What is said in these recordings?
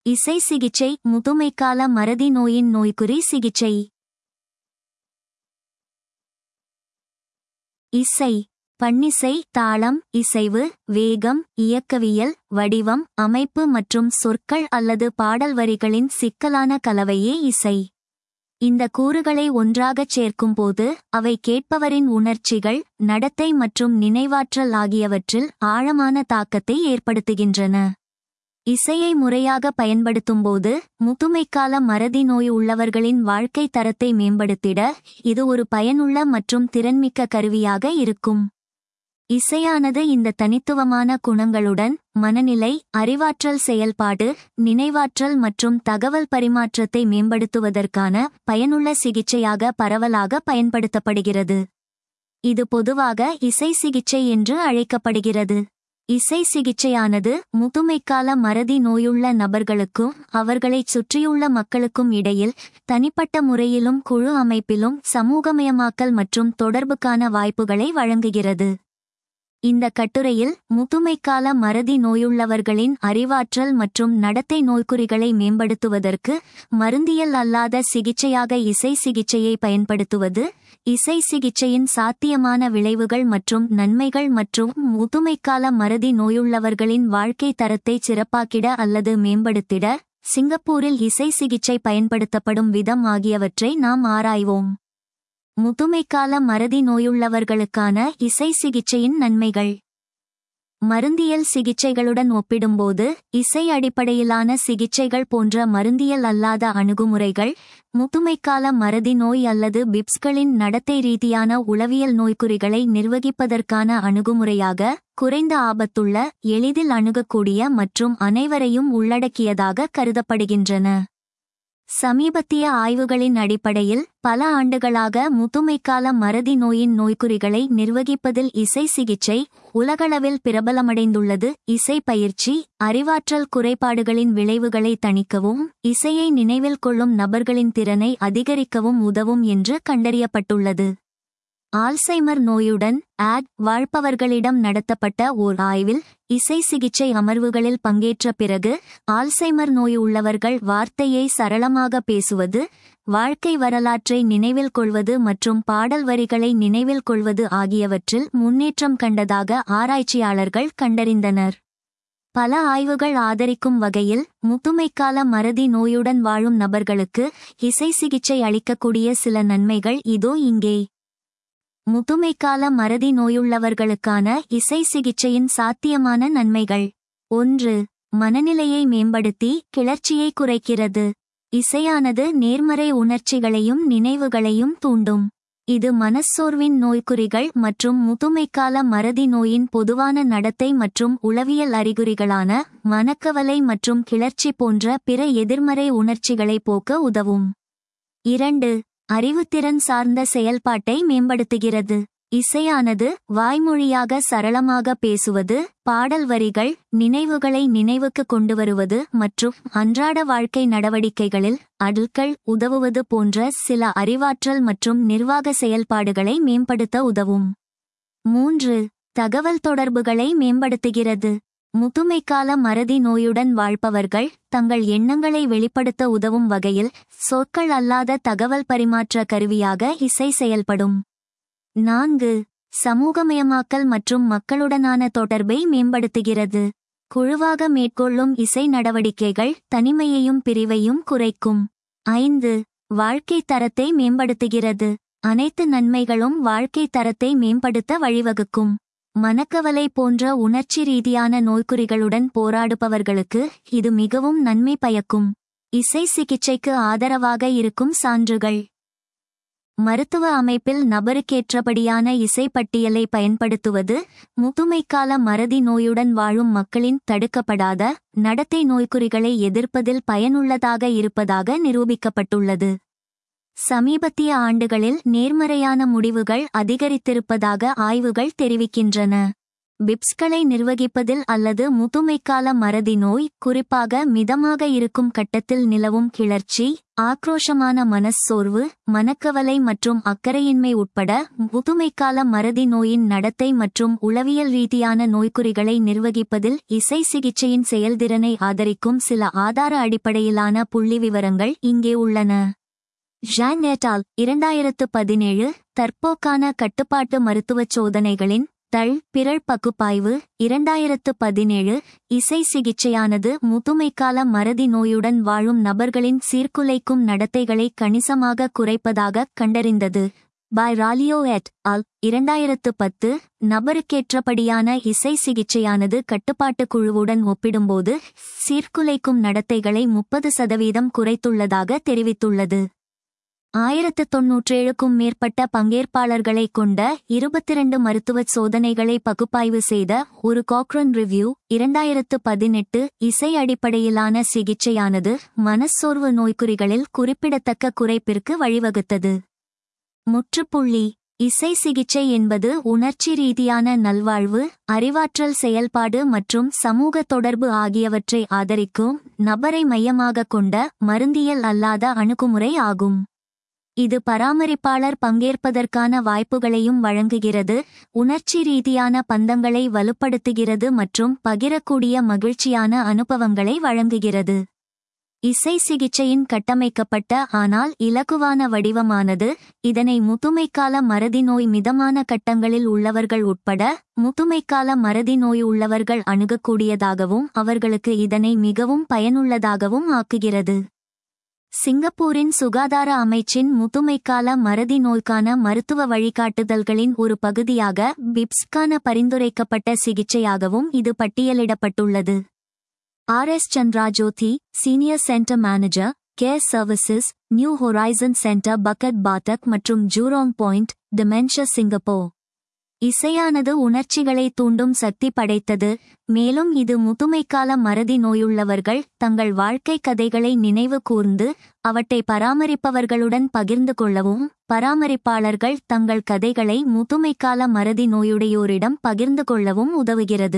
இசை சிகிச்சை முதுமைக்கால மறதி நோயின் நோய்க்குறி சிகிச்சை இசை பண்ணிசை தாளம் இசைவு வேகம் இயக்கவியல் வடிவம் அமைப்பு மற்றும் சொற்கள் அல்லது பாடல் வரிகளின் சிக்கலான கலவையே இசை இந்த கூறுகளை ஒன்றாகச் சேர்க்கும்போது அவை கேட்பவரின் உணர்ச்சிகள் நடத்தை மற்றும் நினைவாற்றல் ஆகியவற்றில் ஆழமான தாக்கத்தை ஏற்படுத்துகின்றன இசையை முறையாக பயன்படுத்தும்போது முதுமைக்கால மறதி நோய் உள்ளவர்களின் வாழ்க்கை தரத்தை மேம்படுத்திட இது ஒரு பயனுள்ள மற்றும் திறன்மிக்க கருவியாக இருக்கும் இசையானது இந்த தனித்துவமான குணங்களுடன் மனநிலை அறிவாற்றல் செயல்பாடு நினைவாற்றல் மற்றும் தகவல் பரிமாற்றத்தை மேம்படுத்துவதற்கான பயனுள்ள சிகிச்சையாக பரவலாக பயன்படுத்தப்படுகிறது இது பொதுவாக இசை சிகிச்சை என்று அழைக்கப்படுகிறது இசை சிகிச்சையானது முதுமைக்கால மறதி நோயுள்ள நபர்களுக்கும் அவர்களைச் சுற்றியுள்ள மக்களுக்கும் இடையில் தனிப்பட்ட முறையிலும் குழு அமைப்பிலும் சமூகமயமாக்கல் மற்றும் தொடர்புக்கான வாய்ப்புகளை வழங்குகிறது இந்த கட்டுரையில் முதுமைக்கால மறதி நோயுள்ளவர்களின் அறிவாற்றல் மற்றும் நடத்தை நோய்க்குறிகளை மேம்படுத்துவதற்கு மருந்தியல் அல்லாத சிகிச்சையாக இசை சிகிச்சையை பயன்படுத்துவது இசை சிகிச்சையின் சாத்தியமான விளைவுகள் மற்றும் நன்மைகள் மற்றும் முதுமைக்கால மறதி நோயுள்ளவர்களின் வாழ்க்கை தரத்தை சிறப்பாக்கிட அல்லது மேம்படுத்திட சிங்கப்பூரில் இசை சிகிச்சை பயன்படுத்தப்படும் விதம் ஆகியவற்றை நாம் ஆராய்வோம் முதுமைக்கால மறதி நோயுள்ளவர்களுக்கான இசை சிகிச்சையின் நன்மைகள் மருந்தியல் சிகிச்சைகளுடன் ஒப்பிடும்போது இசை அடிப்படையிலான சிகிச்சைகள் போன்ற மருந்தியல் அல்லாத அணுகுமுறைகள் முதுமைக்கால மறதி நோய் அல்லது பிப்ஸ்களின் நடத்தை ரீதியான உளவியல் நோய்க்குறிகளை நிர்வகிப்பதற்கான அணுகுமுறையாக குறைந்த ஆபத்துள்ள எளிதில் அணுகக்கூடிய மற்றும் அனைவரையும் உள்ளடக்கியதாக கருதப்படுகின்றன சமீபத்திய ஆய்வுகளின் அடிப்படையில் பல ஆண்டுகளாக முதுமைக்கால மறதி நோயின் நோய்க்குறிகளை நிர்வகிப்பதில் இசை சிகிச்சை உலகளவில் பிரபலமடைந்துள்ளது இசை பயிற்சி அறிவாற்றல் குறைபாடுகளின் விளைவுகளை தணிக்கவும் இசையை நினைவில் கொள்ளும் நபர்களின் திறனை அதிகரிக்கவும் உதவும் என்று கண்டறியப்பட்டுள்ளது ஆல்சைமர் நோயுடன் ஆட் வாழ்பவர்களிடம் நடத்தப்பட்ட ஓர் ஆய்வில் இசை சிகிச்சை அமர்வுகளில் பங்கேற்ற பிறகு ஆல்சைமர் நோய் உள்ளவர்கள் வார்த்தையை சரளமாக பேசுவது வாழ்க்கை வரலாற்றை நினைவில் கொள்வது மற்றும் பாடல் வரிகளை நினைவில் கொள்வது ஆகியவற்றில் முன்னேற்றம் கண்டதாக ஆராய்ச்சியாளர்கள் கண்டறிந்தனர் பல ஆய்வுகள் ஆதரிக்கும் வகையில் முதுமைக்கால மறதி நோயுடன் வாழும் நபர்களுக்கு இசை சிகிச்சை அளிக்கக்கூடிய சில நன்மைகள் இதோ இங்கே முதுமைக்கால மறதி நோயுள்ளவர்களுக்கான இசை சிகிச்சையின் சாத்தியமான நன்மைகள் ஒன்று மனநிலையை மேம்படுத்தி கிளர்ச்சியை குறைக்கிறது இசையானது நேர்மறை உணர்ச்சிகளையும் நினைவுகளையும் தூண்டும் இது மனச்சோர்வின் நோய்க்குறிகள் மற்றும் முதுமைக்கால மறதி நோயின் பொதுவான நடத்தை மற்றும் உளவியல் அறிகுறிகளான மனக்கவலை மற்றும் கிளர்ச்சி போன்ற பிற எதிர்மறை உணர்ச்சிகளை போக்க உதவும் இரண்டு அறிவுத்திறன் சார்ந்த செயல்பாட்டை மேம்படுத்துகிறது இசையானது வாய்மொழியாக சரளமாக பேசுவது பாடல் வரிகள் நினைவுகளை நினைவுக்கு கொண்டுவருவது மற்றும் அன்றாட வாழ்க்கை நடவடிக்கைகளில் அடுக்கள் உதவுவது போன்ற சில அறிவாற்றல் மற்றும் நிர்வாக செயல்பாடுகளை மேம்படுத்த உதவும் மூன்று தகவல் தொடர்புகளை மேம்படுத்துகிறது முதுமைக்கால மறதி நோயுடன் வாழ்பவர்கள் தங்கள் எண்ணங்களை வெளிப்படுத்த உதவும் வகையில் சொற்கள் அல்லாத தகவல் பரிமாற்ற கருவியாக இசை செயல்படும் நான்கு சமூகமயமாக்கல் மற்றும் மக்களுடனான தொடர்பை மேம்படுத்துகிறது குழுவாக மேற்கொள்ளும் இசை நடவடிக்கைகள் தனிமையையும் பிரிவையும் குறைக்கும் ஐந்து வாழ்க்கை தரத்தை மேம்படுத்துகிறது அனைத்து நன்மைகளும் வாழ்க்கை தரத்தை மேம்படுத்த வழிவகுக்கும் மனக்கவலை போன்ற உணர்ச்சி ரீதியான நோய்க்குறிகளுடன் போராடுபவர்களுக்கு இது மிகவும் நன்மை பயக்கும் இசை சிகிச்சைக்கு ஆதரவாக இருக்கும் சான்றுகள் மருத்துவ அமைப்பில் நபருக்கேற்றபடியான இசை பட்டியலை பயன்படுத்துவது முதுமைக்கால மறதி நோயுடன் வாழும் மக்களின் தடுக்கப்படாத நடத்தை நோய்க்குறிகளை எதிர்ப்பதில் பயனுள்ளதாக இருப்பதாக நிரூபிக்கப்பட்டுள்ளது சமீபத்திய ஆண்டுகளில் நேர்மறையான முடிவுகள் அதிகரித்திருப்பதாக ஆய்வுகள் தெரிவிக்கின்றன பிப்ஸ்களை நிர்வகிப்பதில் அல்லது முதுமைக்கால மறதி நோய் குறிப்பாக மிதமாக இருக்கும் கட்டத்தில் நிலவும் கிளர்ச்சி ஆக்ரோஷமான மனச்சோர்வு மனக்கவலை மற்றும் அக்கறையின்மை உட்பட முதுமைக்கால மறதி நோயின் நடத்தை மற்றும் உளவியல் ரீதியான நோய்க்குறிகளை நிர்வகிப்பதில் இசை சிகிச்சையின் செயல்திறனை ஆதரிக்கும் சில ஆதார அடிப்படையிலான புள்ளிவிவரங்கள் இங்கே உள்ளன ஜான் நேட்டால் இரண்டாயிரத்து பதினேழு தற்போக்கான கட்டுப்பாட்டு மருத்துவச் சோதனைகளின் தள் பிறழ் பகுப்பாய்வு இரண்டாயிரத்து பதினேழு இசை சிகிச்சையானது முதுமைக்கால மறதி நோயுடன் வாழும் நபர்களின் சீர்குலைக்கும் நடத்தைகளை கணிசமாக குறைப்பதாக கண்டறிந்தது பை ராலியோ எட் அல் இரண்டாயிரத்து பத்து நபருக்கேற்றபடியான இசை சிகிச்சையானது கட்டுப்பாட்டு குழுவுடன் ஒப்பிடும்போது சீர்குலைக்கும் நடத்தைகளை முப்பது சதவீதம் குறைத்துள்ளதாக தெரிவித்துள்ளது ஆயிரத்து தொன்னூற்றேழுக்கும் மேற்பட்ட பங்கேற்பாளர்களை கொண்ட இருபத்திரண்டு மருத்துவச் சோதனைகளை பகுப்பாய்வு செய்த ஒரு காக்ரன் ரிவ்யூ இரண்டாயிரத்து பதினெட்டு இசை அடிப்படையிலான சிகிச்சையானது மனச்சோர்வு நோய்க்குறிகளில் குறிப்பிடத்தக்க குறைப்பிற்கு வழிவகுத்தது முற்றுப்புள்ளி இசை சிகிச்சை என்பது உணர்ச்சி ரீதியான நல்வாழ்வு அறிவாற்றல் செயல்பாடு மற்றும் சமூக தொடர்பு ஆகியவற்றை ஆதரிக்கும் நபரை மையமாக கொண்ட மருந்தியல் அல்லாத அணுகுமுறை ஆகும் இது பராமரிப்பாளர் பங்கேற்பதற்கான வாய்ப்புகளையும் வழங்குகிறது உணர்ச்சி ரீதியான பந்தங்களை வலுப்படுத்துகிறது மற்றும் பகிரக்கூடிய மகிழ்ச்சியான அனுபவங்களை வழங்குகிறது இசை சிகிச்சையின் கட்டமைக்கப்பட்ட ஆனால் இலகுவான வடிவமானது இதனை முதுமைக்கால மறதி நோய் மிதமான கட்டங்களில் உள்ளவர்கள் உட்பட முதுமைக்கால மறதி நோய் உள்ளவர்கள் அணுகக்கூடியதாகவும் அவர்களுக்கு இதனை மிகவும் பயனுள்ளதாகவும் ஆக்குகிறது சிங்கப்பூரின் சுகாதார அமைச்சின் முதுமைக்கால மறதி நோய்க்கான மருத்துவ வழிகாட்டுதல்களின் ஒரு பகுதியாக பிப்ஸ்க்கான பரிந்துரைக்கப்பட்ட சிகிச்சையாகவும் இது பட்டியலிடப்பட்டுள்ளது R S Chandrajothi senior centre manager care services New Horizon centre Bukit Batok மற்றும் ஜூரோங் பாயிண்ட் டிமென்ஷியா சிங்கப்பூர் இசையானது உணர்ச்சிகளை தூண்டும் சக்தி படைத்தது மேலும் இது முதுமைக்கால மறதி நோயுள்ளவர்கள் தங்கள் வாழ்க்கை கதைகளை நினைவு கூர்ந்து அவற்றை பராமரிப்பவர்களுடன் பகிர்ந்து கொள்ளவும் பராமரிப்பாளர்கள் தங்கள் கதைகளை முதுமைக்கால மறதி நோயுடையோரிடம் பகிர்ந்து கொள்ளவும் உதவுகிறது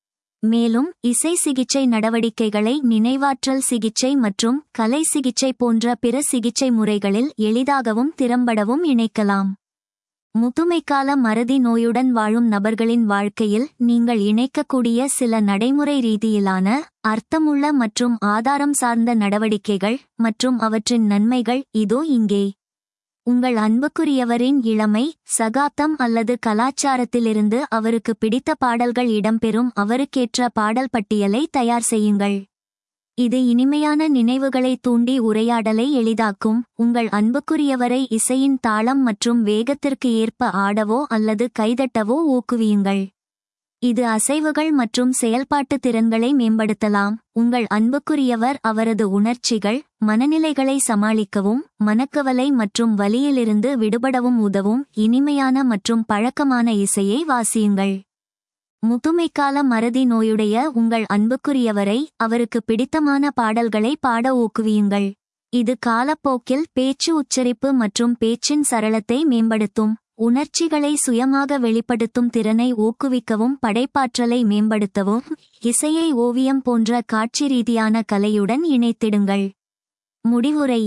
மேலும் இசை சிகிச்சை நடவடிக்கைகளை நினைவாற்றல் சிகிச்சை மற்றும் கலை சிகிச்சை போன்ற பிற சிகிச்சை முறைகளில் எளிதாகவும் திறம்படவும் இணைக்கலாம் முதுமைக்கால மறதி நோயுடன் வாழும் நபர்களின் வாழ்க்கையில் நீங்கள் இணைக்கக்கூடிய சில நடைமுறை ரீதியிலான அர்த்தமுள்ள மற்றும் ஆதாரம் சார்ந்த நடவடிக்கைகள் மற்றும் அவற்றின் நன்மைகள் இதோ இங்கே உங்கள் அன்புக்குரியவரின் இளமை சகாப்தம் அல்லது கலாச்சாரத்திலிருந்து அவருக்கு பிடித்த பாடல்கள் இடம்பெறும் அவருக்கேற்ற பாடல் பட்டியலை தயார் செய்யுங்கள் இது இனிமையான நினைவுகளை தூண்டி உரையாடலை எளிதாக்கும் உங்கள் அன்புக்குரியவரை இசையின் தாளம் மற்றும் வேகத்திற்கு ஏற்ப ஆடவோ அல்லது கைதட்டவோ ஊக்குவியுங்கள் இது அசைவுகள் மற்றும் செயல்பாட்டு திறன்களை மேம்படுத்தலாம் உங்கள் அன்புக்குரியவர் அவரது உணர்ச்சிகள் மனநிலைகளை சமாளிக்கவும் மனக்கவலை மற்றும் வலியிலிருந்து விடுபடவும் உதவும் இனிமையான மற்றும் பழக்கமான இசையை வாசியுங்கள் முதுமைக்கால மறதி நோயுடைய உங்கள் அன்புக்குரியவரை அவருக்கு பிடித்தமான பாடல்களை பாட ஊக்குவியுங்கள் இது காலப்போக்கில் பேச்சு உச்சரிப்பு மற்றும் பேச்சின் சரளத்தை மேம்படுத்தும் உணர்ச்சிகளை சுயமாக வெளிப்படுத்தும் திறனை ஊக்குவிக்கவும் படைப்பாற்றலை மேம்படுத்தவும் இசையை ஓவியம் போன்ற காட்சி ரீதியான கலையுடன் இணைத்திடுங்கள் முடிவுரை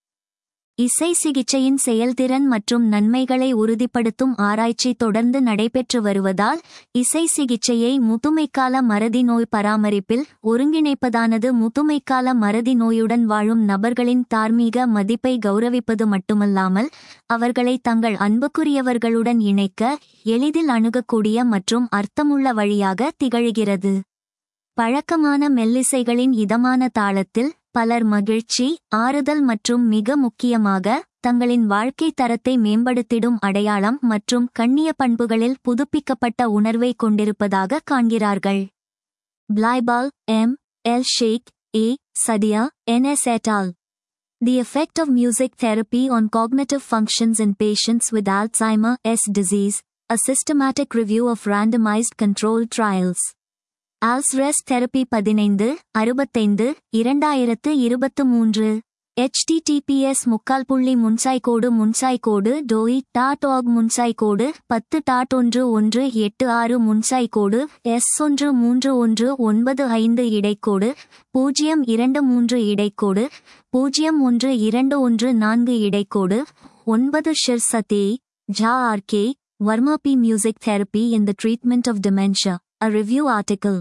இசை சிகிச்சையின் செயல்திறன் மற்றும் நன்மைகளை உறுதிப்படுத்தும் ஆராய்ச்சி தொடர்ந்து நடைபெற்று வருவதால் இசை சிகிச்சையை முதுமைக்கால மறதி நோய் பராமரிப்பில் ஒருங்கிணைப்பதானது முதுமைக்கால மறதி நோயுடன் வாழும் நபர்களின் தார்மீக மதிப்பை கௌரவிப்பது மட்டுமல்லாமல் அவர்களை தங்கள் அன்புக்குரியவர்களுடன் இணைக்க எளிதில் அணுகக்கூடிய மற்றும் அர்த்தமுள்ள வழியாக திகழ்கிறது பழக்கமான மெல்லிசைகளின் இதமான தாளத்தில் பலர் மகிழ்ச்சி ஆறுதல் மற்றும் மிக முக்கியமாக தங்களின் வாழ்க்கை தரத்தை மேம்படுத்திடும் அடையாளம் மற்றும் கண்ணிய பண்புகளில் புதுப்பிக்கப்பட்ட உணர்வை கொண்டிருப்பதாக காண்கிறார்கள் பிளாய்பால் M L Shaikh A Sadia N S et al The effect of music therapy on cognitive functions in patients with Alzheimer S disease, a systematic review of randomized controlled trials. ஆல்ஸ்ரெஸ் தெரப்பி பதினைந்து அறுபத்தைந்து இரண்டாயிரத்து இருபத்து மூன்று https முக்கால் புள்ளி முன்சாய் கோடு முன்சாய் கோடு டோய் டாட் ஆக் முன்சாய் கோடு பத்து டாட் ஒன்று ஒன்று எட்டு ஆறு முன்சாய் கோடு எஸ் ஒன்று மூன்று ஒன்று ஒன்பது ஐந்து இடைக்கோடு பூஜ்ஜியம் இரண்டு மூன்று இடைக்கோடு பூஜ்ஜியம் ஒன்று இரண்டு ஒன்று நான்கு இடைக்கோடு ஒன்பது ஷிர்சதே Jha RK Verma P music therapy in the treatment of dementia a review article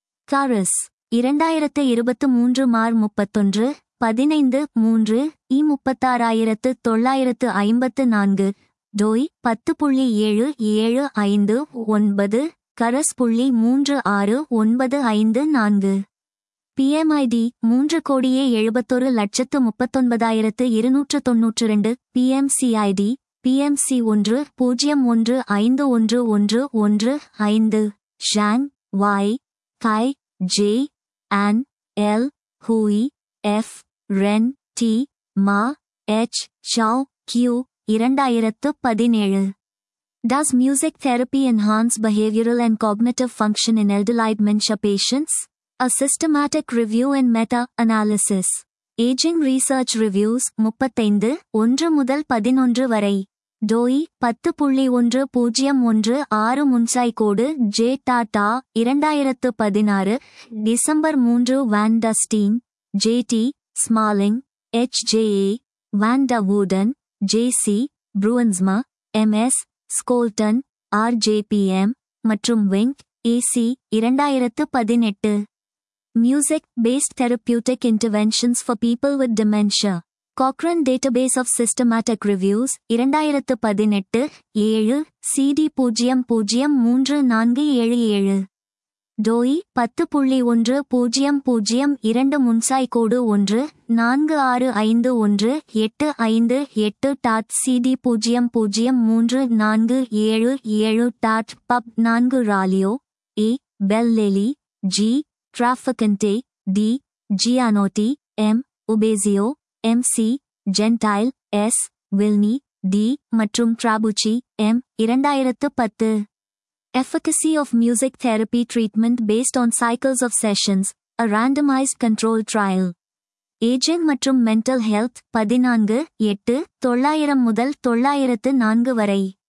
Cureus இரண்டாயிரத்து இருபத்து மூன்று மார் முப்பத்தொன்று பதினைந்து மூன்று இ முப்பத்தாறாயிரத்து தொள்ளாயிரத்து ஐம்பத்து நான்கு டோய் பத்து புள்ளி ஏழு ஏழு ஐந்து ஒன்பது கரஸ் புள்ளி மூன்று ஆறு ஒன்பது ஐந்து நான்கு பிஎம்ஐடி மூன்று கோடியே எழுபத்தொரு லட்சத்து முப்பத்தொன்பதாயிரத்து இருநூற்று தொன்னூற்று ரெண்டு பிஎம்சிஐடி பிஎம்சி ஒன்று பூஜ்ஜியம் ஒன்று ஐந்து ஒன்று ஒன்று ஒன்று ஐந்து ஷாங் வாய் Cai J An L Hui F Ren T Ma H Zhao Q இரண்டாயிரத்து பதினேழு Does music therapy enhance behavioral and cognitive function in elderly dementia patients? A systematic review and meta-analysis. Aging Research Reviews முப்பத்தைந்து ஒன்று முதல் பதினொன்று வரை டோய் பத்து புள்ளி ஒன்று பூஜ்ஜியம் ஒன்று ஆறு முன்சாய் கோடு ஜே டாடா இரண்டாயிரத்து பதினாறு டிசம்பர் மூன்று van der Steen J T Smaling H J A van der Wouden J C Bruinsma M S Scholten R J P M மற்றும் விங்க் ஏசி இரண்டாயிரத்து பதினெட்டு music based therapeutic interventions for people with dementia Cochrane Database of Systematic Reviews இரண்டாயிரத்து பதினெட்டு ஏழு CD பூஜ்ஜியம் பூஜ்ஜியம் மூன்று நான்கு ஏழு ஏழு டோய் பத்து புள்ளி ஒன்று பூஜ்ஜியம் பூஜ்ஜியம் இரண்டு முன்சாய் கோடு ஒன்று நான்கு ஆறு ஐந்து ஒன்று எட்டு ஐந்து எட்டு டாட் சிடி பூஜ்ஜியம் பூஜ்ஜியம் மூன்று நான்கு ஏழு ஏழு டாட் பப் நான்கு ராலியோ A Bellelli G Traficante D Gianotti M Ubezio M C Gentile S Villani D மற்றும் ட்ராபுச்சி எம் இரண்டாயிரத்து பத்து Efficacy of music therapy treatment based on cycles of sessions, a randomized control trial. Ageing மற்றும் mental health பதினான்கு எட்டு தொள்ளாயிரம் முதல் தொள்ளாயிரத்து நான்கு வரை